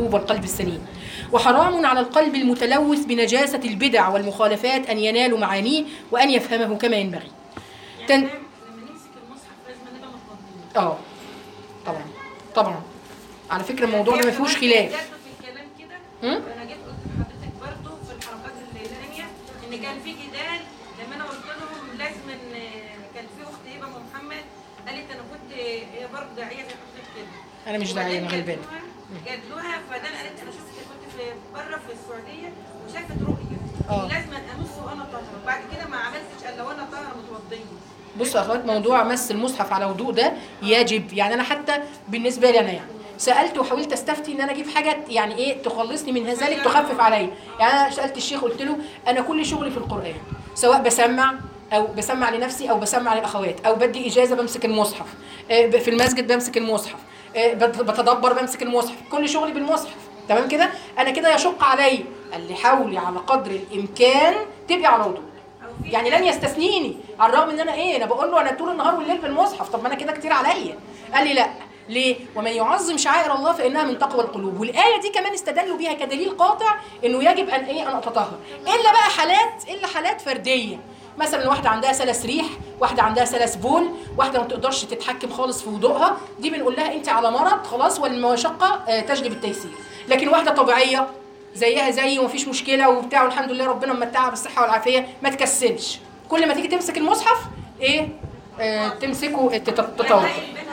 القلوب والقلب السليم وحرام على القلب المتلوث بنجاسة البدع والمخالفات أن ينال معانيه وأن يفهمه كما ينبغي تن... يعني لما نمسك المصحف لازم نبقى متوضئين اه طبعا طبعا على فكرة الموضوع ده ما فيهوش خلاف جت في الكلام كده هم؟ وانا جيت قلت لحضرتك برضه في الحركات الليلانيه ان كان في جدال لما انا قلت لهم لازم ان كان في اخت هبه ام محمد قالت انا كنت هي برضه داعيه زي حضرتك كده أنا مش داعية أنا وبعدين غلبانة جات لها- جات لها فده انا قالت انا شفت كنت في بره في السعوديه وشافت رؤيه آه. لازم امس وانا طاهره وبعد كده ما عملتش الا وانا طاهره متوضيه بصوا يا اخوات موضوع مس المصحف على وضوء ده يجب يعني انا حتى بالنسبه لي انا يعني سالت وحاولت استفتي ان انا اجيب حاجه يعني ايه تخلصني من ذلك تخفف عليا يعني انا سالت الشيخ قلت له انا كل شغلي في القران سواء بسمع او بسمع لنفسي او بسمع للاخوات او بدي اجازه بمسك المصحف آه، ب- في المسجد بمسك المصحف آه، بت- بتدبر بمسك المصحف كل شغلي بالمصحف تمام كده انا كده يشق علي قال لي حاولي على قدر الامكان تبقي على وضوء او في يعني لن يستثنيني على الرغم ان انا ايه انا بقول له انا طول النهار والليل بالمصحف طب ما انا كده كتير عليا قال لي لا ليه ومن يعظم شعائر الله فانها من تقوى القلوب والايه دي كمان استدلوا بيها كدليل قاطع انه يجب ان ايه ان اتطهر الا بقى حالات الا حالات فرديه مثلا واحده عندها سلس ريح واحده عندها سلس بول واحده ما تقدرش تتحكم خالص في وضوءها دي بنقول لها انت على مرض خلاص والمشقه آه، تجلب التيسير لكن واحده طبيعيه زيها زي ومفيش مشكله وبتاع والحمد لله ربنا ممتعها بالصحه والعافيه ما تكسلش كل ما تيجي تمسك المصحف ايه آه تمسكه تت- تتوضا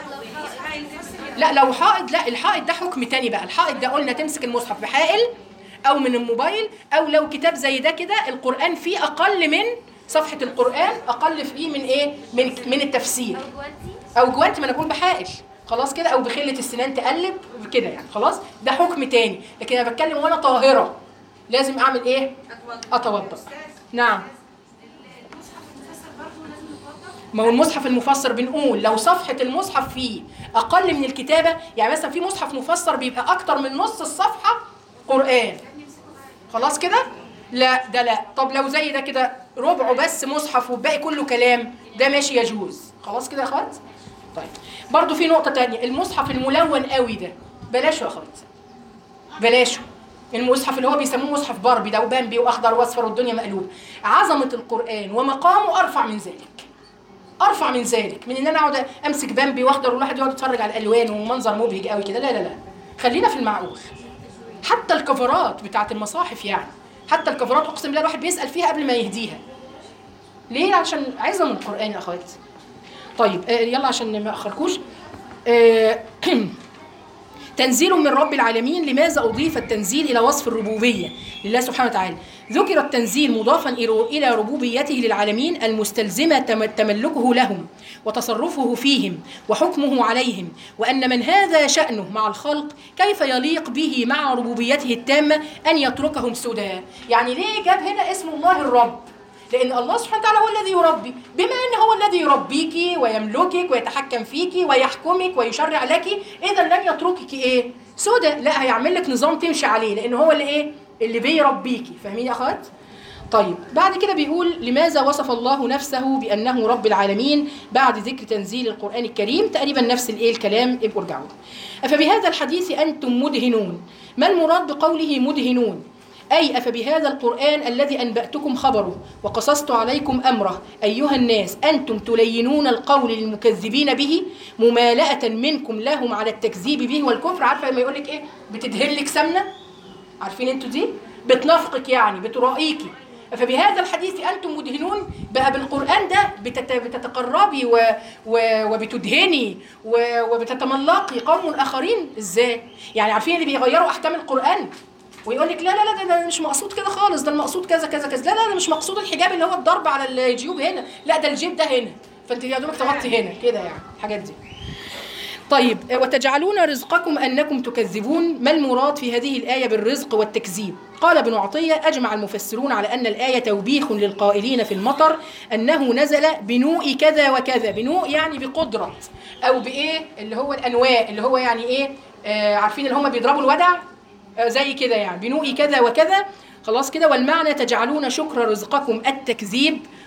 لا لو حائض لا الحائط ده حكم تاني بقى الحائط ده قلنا تمسك المصحف بحائل او من الموبايل او لو كتاب زي ده كده القران فيه اقل من صفحه القران اقل فيه من ايه من من التفسير او جوانتي ما انا بقول بحائل خلاص كده او بخله السنان تقلب كده يعني خلاص ده حكم تاني لكن انا بتكلم وانا طاهره لازم اعمل ايه اتوضا نعم ما هو المصحف المفسر بنقول لو صفحة المصحف فيه أقل من الكتابة يعني مثلا في مصحف مفسر بيبقى أكتر من نص الصفحة قرآن خلاص كده؟ لا ده لا طب لو زي ده كده ربعه بس مصحف والباقي كله كلام ده ماشي يجوز خلاص كده يا اخوات؟ طيب برضو في نقطة تانية المصحف الملون قوي ده بلاشه يا اخوات بلاشه المصحف اللي هو بيسموه مصحف باربي ده وبامبي واخضر واصفر والدنيا مقلوب عظمة القرآن ومقامه أرفع من ذلك ارفع من ذلك من ان انا اقعد امسك بامبي واخضر والواحد يقعد يتفرج على الالوان ومنظر مبهج قوي كده لا لا لا خلينا في المعقول حتى الكفرات بتاعت المصاحف يعني حتى الكفرات اقسم بالله الواحد بيسال فيها قبل ما يهديها ليه عشان عظم القران يا اخواتي طيب آه يلا عشان ما اخركوش آه تنزيل من رب العالمين لماذا أضيف التنزيل إلى وصف الربوبية لله سبحانه وتعالى ذكر التنزيل مضافا إلى ربوبيته للعالمين المستلزمة تم- تملكه لهم وتصرفه فيهم وحكمه عليهم وأن من هذا شأنه مع الخلق كيف يليق به مع ربوبيته التامة أن يتركهم سدى يعني ليه جاب هنا اسم الله الرب لأن الله سبحانه وتعالى هو الذي يربي بما أن هو الذي يربيك ويملكك ويتحكم فيك ويحكمك ويشرع لك إذا لن يتركك إيه سدى لا هيعمل لك نظام تمشي عليه لأن هو اللي إيه اللي بيربيكي فاهمين يا أخوات طيب بعد كده بيقول لماذا وصف الله نفسه بأنه رب العالمين بعد ذكر تنزيل القرآن الكريم تقريبا نفس الإيه الكلام ابقوا ارجعوا له. أفبهذا الحديث أنتم مدهنون ما المراد بقوله مدهنون أي أفبهذا القرآن الذي أنبأتكم خبره وقصصت عليكم أمره أيها الناس أنتم تلينون القول للمكذبين به ممالأة منكم لهم على التكذيب به والكفر عارفة لما يقولك إيه بتدهلك سمنة عارفين انتوا دي بتنافقك يعني بترائيكي فبهذا الحديث انتم مدهنون بقى بالقران ده بتت... بتتقربي و... و... وبتدهني و... وبتتملقي قوم اخرين ازاي يعني عارفين اللي بيغيروا احكام القران ويقول لك لا لا لا ده, ده مش مقصود كده خالص ده المقصود كذا كذا كذا لا لا ده مش مقصود الحجاب اللي هو الضرب على الجيوب هنا لا ده الجيب ده هنا فانت يا دوبك تغطي هنا كده يعني الحاجات دي طيب وتجعلون رزقكم أنكم تكذبون ما المراد في هذه الآية بالرزق والتكذيب قال ابن عطية أجمع المفسرون على أن الآية توبيخ للقائلين في المطر أنه نزل بنوء كذا وكذا بنوء يعني بقدرة أو بإيه اللي هو الأنواء اللي هو يعني إيه آه عارفين اللي هم بيضربوا الودع آه زي كده يعني بنوء كذا وكذا خلاص كده والمعنى تجعلون شكر رزقكم التكذيب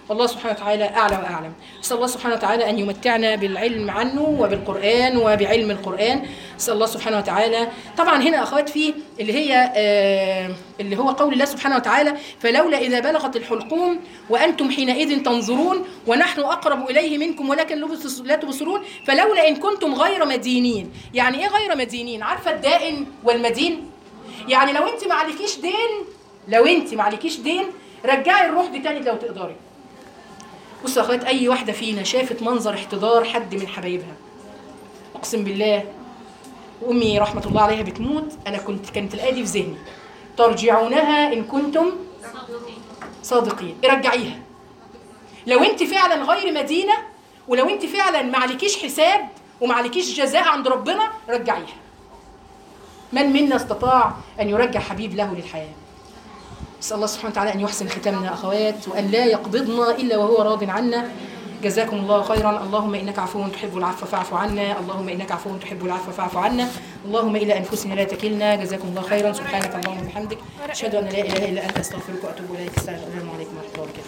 والله سبحانه وتعالى أعلى وأعلم نسأل الله سبحانه وتعالى أن يمتعنا بالعلم عنه وبالقرآن وبعلم القرآن نسأل الله سبحانه وتعالى طبعا هنا أخوات فيه اللي هي آه اللي هو قول الله سبحانه وتعالى فلولا إذا بلغت الحلقوم وأنتم حينئذ تنظرون ونحن أقرب إليه منكم ولكن لبس- لا تبصرون فلولا إن كنتم غير مدينين يعني إيه غير مدينين عارفة الدائن والمدين يعني لو أنت ما عليكيش دين لو أنت ما عليكيش دين رجعي الروح دي تاني لو تقدري بصوا يا اخوات اي واحده فينا شافت منظر احتضار حد من حبايبها اقسم بالله وامي رحمه الله عليها بتموت انا كنت كانت الايه دي في ذهني ترجعونها ان كنتم صادقين ارجعيها لو انت فعلا غير مدينه ولو انت فعلا ما عليكيش حساب وما عليكيش جزاء عند ربنا رجعيها من منا استطاع ان يرجع حبيب له للحياه نسأل الله سبحانه وتعالى أن يحسن ختامنا أخوات وأن لا يقبضنا إلا وهو راض عنا جزاكم الله خيرا اللهم إنك عفو تحب العفو فاعف عنا اللهم إنك عفو تحب العفو فاعف عنا اللهم إلى أنفسنا لا تكلنا جزاكم الله خيرا سبحانك اللهم وبحمدك أشهد أن لا إله إلا أنت أستغفرك وأتوب إليك السلام عليكم ورحمة الله وبركاته